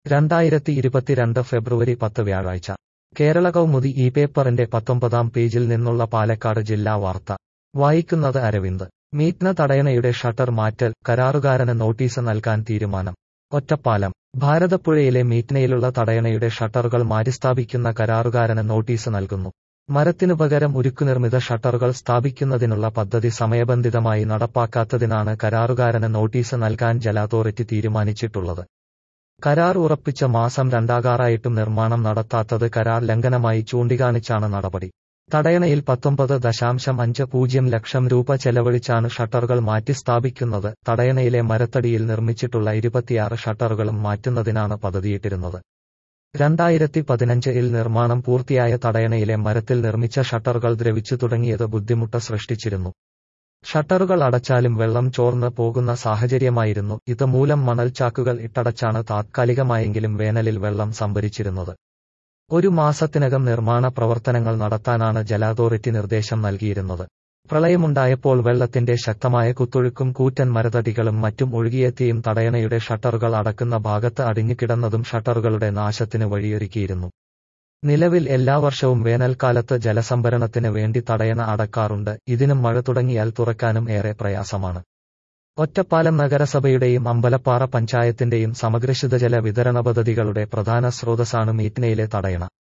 രണ്ടായിരത്തി ഇരുപത്തിരണ്ട് ഫെബ്രുവരി പത്ത് വ്യാഴാഴ്ച കേരള കൗമുദി ഈ പേപ്പറിന്റെ പത്തൊമ്പതാം പേജിൽ നിന്നുള്ള പാലക്കാട് ജില്ലാ വാർത്ത വായിക്കുന്നത് അരവിന്ദ് മീറ്റ്ന തടയണയുടെ ഷട്ടർ മാറ്റൽ കരാറുകാരന് നോട്ടീസ് നൽകാൻ തീരുമാനം ഒറ്റപ്പാലം ഭാരതപ്പുഴയിലെ മീറ്റ്നയിലുള്ള തടയണയുടെ ഷട്ടറുകൾ മാറ്റിസ്ഥാപിക്കുന്ന കരാറുകാരന് നോട്ടീസ് നൽകുന്നു മരത്തിനു പകരം ഉരുക്കുനിർമ്മിത ഷട്ടറുകൾ സ്ഥാപിക്കുന്നതിനുള്ള പദ്ധതി സമയബന്ധിതമായി നടപ്പാക്കാത്തതിനാണ് കരാറുകാരന് നോട്ടീസ് നൽകാൻ ജല അതോറിറ്റി തീരുമാനിച്ചിട്ടുള്ളത് കരാർ ഉറപ്പിച്ച മാസം രണ്ടാകാറായിട്ടും നിർമ്മാണം നടത്താത്തത് കരാർ ലംഘനമായി ചൂണ്ടിക്കാണിച്ചാണ് നടപടി തടയണയിൽ പത്തൊമ്പത് ദശാംശം അഞ്ച് പൂജ്യം ലക്ഷം രൂപ ചെലവഴിച്ചാണ് ഷട്ടറുകൾ മാറ്റി സ്ഥാപിക്കുന്നത് തടയണയിലെ മരത്തടിയിൽ നിർമ്മിച്ചിട്ടുള്ള ഇരുപത്തിയാറ് ഷട്ടറുകളും മാറ്റുന്നതിനാണ് പദ്ധതിയിട്ടിരുന്നത് രണ്ടായിരത്തി പതിനഞ്ചിൽ നിർമ്മാണം പൂർത്തിയായ തടയണയിലെ മരത്തിൽ നിർമ്മിച്ച ഷട്ടറുകൾ ദ്രവിച്ചു തുടങ്ങിയത് ബുദ്ധിമുട്ട് സൃഷ്ടിച്ചിരുന്നു ഷട്ടറുകൾ അടച്ചാലും വെള്ളം ചോർന്ന് പോകുന്ന സാഹചര്യമായിരുന്നു ഇത് മൂലം മണൽച്ചാക്കുകൾ ഇട്ടടച്ചാണ് താത്കാലികമായെങ്കിലും വേനലിൽ വെള്ളം സംഭരിച്ചിരുന്നത് ഒരു മാസത്തിനകം നിർമ്മാണ പ്രവർത്തനങ്ങൾ നടത്താനാണ് ജല അതോറിറ്റി നിർദ്ദേശം നൽകിയിരുന്നത് പ്രളയമുണ്ടായപ്പോൾ വെള്ളത്തിന്റെ ശക്തമായ കുത്തൊഴുക്കും കൂറ്റൻ മരതടികളും മറ്റും ഒഴുകിയെത്തിയും തടയണയുടെ ഷട്ടറുകൾ അടക്കുന്ന ഭാഗത്ത് അടിഞ്ഞുകിടന്നതും ഷട്ടറുകളുടെ നാശത്തിന് വഴിയൊരുക്കിയിരുന്നു നിലവിൽ എല്ലാ വർഷവും വേനൽക്കാലത്ത് ജലസംഭരണത്തിന് വേണ്ടി തടയണ അടക്കാറുണ്ട് ഇതിനും മഴ തുടങ്ങിയാൽ തുറക്കാനും ഏറെ പ്രയാസമാണ് ഒറ്റപ്പാലം നഗരസഭയുടെയും അമ്പലപ്പാറ പഞ്ചായത്തിന്റെയും സമഗ്ര ശുദ്ധജല വിതരണ പദ്ധതികളുടെ പ്രധാന സ്രോതസ്സാണ് മീറ്റ്നയിലെ തടയണ